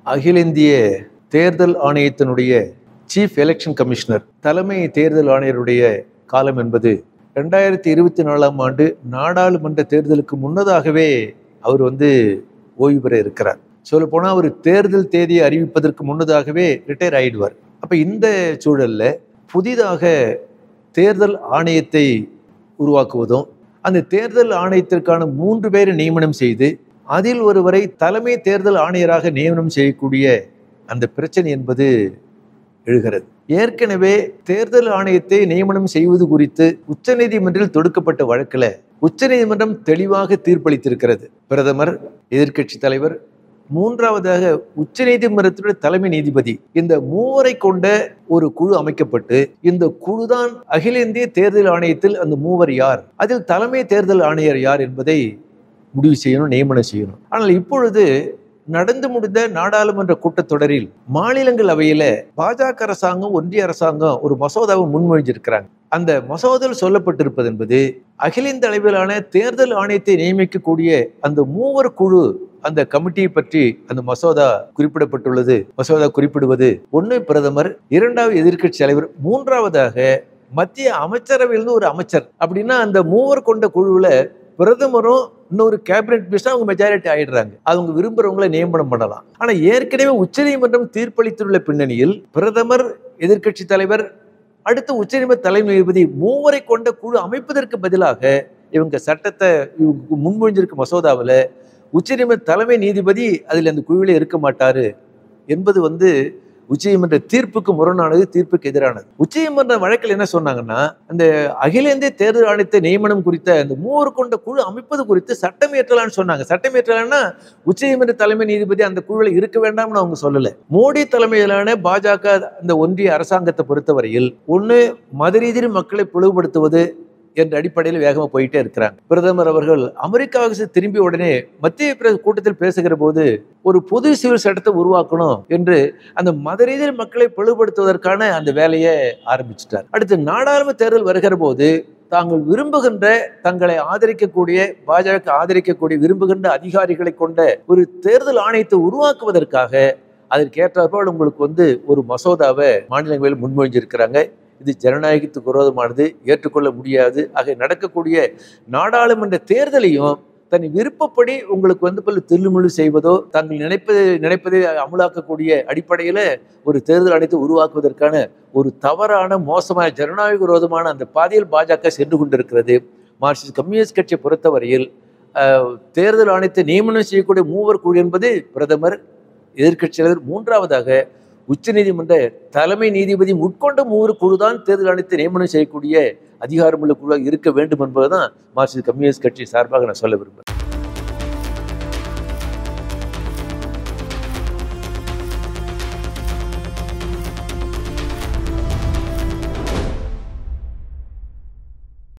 அகில இந்திய தேர்தல் ஆணையத்தினுடைய சீஃப் எலெக்ஷன் கமிஷனர் தலைமை தேர்தல் ஆணையருடைய காலம் என்பது ரெண்டாயிரத்தி இருபத்தி நாலாம் ஆண்டு நாடாளுமன்ற தேர்தலுக்கு முன்னதாகவே அவர் வந்து ஓய்வு பெற இருக்கிறார் சொல்ல போனால் அவர் தேர்தல் தேதியை அறிவிப்பதற்கு முன்னதாகவே ரிட்டையர் ஆயிடுவார் அப்போ இந்த சூழல்ல புதிதாக தேர்தல் ஆணையத்தை உருவாக்குவதும் அந்த தேர்தல் ஆணையத்திற்கான மூன்று பேரை நியமனம் செய்து அதில் ஒருவரை தலைமை தேர்தல் ஆணையராக நியமனம் செய்யக்கூடிய அந்த பிரச்சனை என்பது எழுகிறது ஏற்கனவே தேர்தல் ஆணையத்தை நியமனம் செய்வது குறித்து உச்சநீதிமன்றில் தொடுக்கப்பட்ட வழக்கில் உச்சநீதிமன்றம் தெளிவாக தீர்ப்பளித்திருக்கிறது பிரதமர் எதிர்க்கட்சி தலைவர் மூன்றாவதாக உச்சநீதிமன்றத்துடைய தலைமை நீதிபதி இந்த மூவரை கொண்ட ஒரு குழு அமைக்கப்பட்டு இந்த குழுதான் அகில இந்திய தேர்தல் ஆணையத்தில் அந்த மூவர் யார் அதில் தலைமை தேர்தல் ஆணையர் யார் என்பதை முடிவு செய்யணும் நியமனம் செய்யணும் ஆனால் இப்பொழுது நடந்து முடிந்த நாடாளுமன்ற கூட்டத்தொடரில் மாநிலங்களவையில பாஜக அரசாங்கம் ஒன்றிய அரசாங்கம் ஒரு மசோதாவை முன்மொழிஞ்சிருக்கிறாங்க அந்த மசோதாவில் சொல்லப்பட்டிருப்பது என்பது அகில இந்திய அளவிலான தேர்தல் ஆணையத்தை நியமிக்கக்கூடிய அந்த மூவர் குழு அந்த கமிட்டியை பற்றி அந்த மசோதா குறிப்பிடப்பட்டுள்ளது மசோதா குறிப்பிடுவது ஒன்று பிரதமர் இரண்டாவது எதிர்க்கட்சி தலைவர் மூன்றாவதாக மத்திய அமைச்சரவையிலிருந்து ஒரு அமைச்சர் அப்படின்னா அந்த மூவர் கொண்ட குழுவுல பிரதமரும் இன்னொரு கேபினெட் மினிஸ்டர் அவங்க மெஜாரிட்டி ஆயிடுறாங்க அவங்க விரும்புறவங்கள நியமனம் பண்ணலாம் ஆனா ஏற்கனவே உச்சநீதிமன்றம் தீர்ப்பளித்துள்ள பின்னணியில் பிரதமர் எதிர்க்கட்சி தலைவர் அடுத்து உச்சநீதிமன்ற தலைமை நீதிபதி மூவரை கொண்ட குழு அமைப்பதற்கு பதிலாக இவங்க சட்டத்தை இவங்க முன்மொழிஞ்சிருக்க மசோதாவில் உச்சநீதிமன்ற தலைமை நீதிபதி அதில் அந்த குழுவில் இருக்க மாட்டாரு என்பது வந்து உச்சநீதிமன்ற தீர்ப்புக்கு முரணானது தீர்ப்புக்கு எதிரானது உச்சநீதிமன்ற வழக்கில் என்ன சொன்னாங்கன்னா அந்த அகில இந்திய தேர்தல் ஆணையத்தை நியமனம் குறித்த அந்த மூவர் கொண்ட குழு அமைப்பது குறித்து சட்டம் இயற்றலாம்னு சொன்னாங்க சட்டம் இயற்றலாம்னா உச்சநீதிமன்ற தலைமை நீதிபதி அந்த குழுவில் இருக்க வேண்டாம்னு அவங்க சொல்லல மோடி தலைமையிலான பாஜக அந்த ஒன்றிய அரசாங்கத்தை பொறுத்தவரையில் ஒன்று மத ரீதியில் மக்களை பிளவுபடுத்துவது என்ற அடிப்படையில் வேகமாக போயிட்டே இருக்கிறாங்க பிரதமர் அவர்கள் அமெரிக்காவுக்கு திரும்பிய உடனே மத்திய பிரதேச கூட்டத்தில் பேசுகிற போது ஒரு பொது சிவில் சட்டத்தை உருவாக்கணும் என்று அந்த மத ரீதியில் மக்களை பிளவுபடுத்துவதற்கான அந்த வேலையை ஆரம்பிச்சிட்டார் அடுத்து நாடாளுமன்ற தேர்தல் வருகிற போது தாங்கள் விரும்புகின்ற தங்களை ஆதரிக்கக்கூடிய பாஜக ஆதரிக்கக்கூடிய விரும்புகின்ற அதிகாரிகளை கொண்ட ஒரு தேர்தல் ஆணையத்தை உருவாக்குவதற்காக அதற்கேற்றாற்போல் உங்களுக்கு வந்து ஒரு மசோதாவை மாநிலங்களில் முன்மொழிஞ்சிருக்கிறாங்க இது ஜனநாயகத்துக்கு விரோதமானது ஏற்றுக்கொள்ள முடியாது ஆக நடக்கக்கூடிய நாடாளுமன்ற தேர்தலையும் தன் விருப்பப்படி உங்களுக்கு வந்து பல தில்லுமுள்ளு செய்வதோ தாங்கள் நினைப்பது நினைப்பதை அமலாக்கக்கூடிய அடிப்படையில் ஒரு தேர்தல் ஆணையத்தை உருவாக்குவதற்கான ஒரு தவறான மோசமான ஜனநாயக விரோதமான அந்த பாதையில் பாஜக சென்று கொண்டிருக்கிறது மார்க்சிஸ்ட் கம்யூனிஸ்ட் கட்சியை பொறுத்தவரையில் அஹ், தேர்தல் ஆணையத்தை நியமனம் செய்யக்கூடிய மூவர் குழு என்பது பிரதமர் எதிர்க்கட்சி தலைவர் மூன்றாவதாக உச்சநீதிமன்ற தலைமை நீதிபதி உட்கொண்ட மூவர் குழுதான் தேர்தல் ஆணையத்தை நியமனம் செய்யக்கூடிய அதிகாரமுள்ள குழுவாக இருக்க வேண்டும் என்பதுதான் மார்க்சிஸ்ட் கம்யூனிஸ்ட் கட்சி சார்பாக நான் சொல்ல விரும்புகிறேன்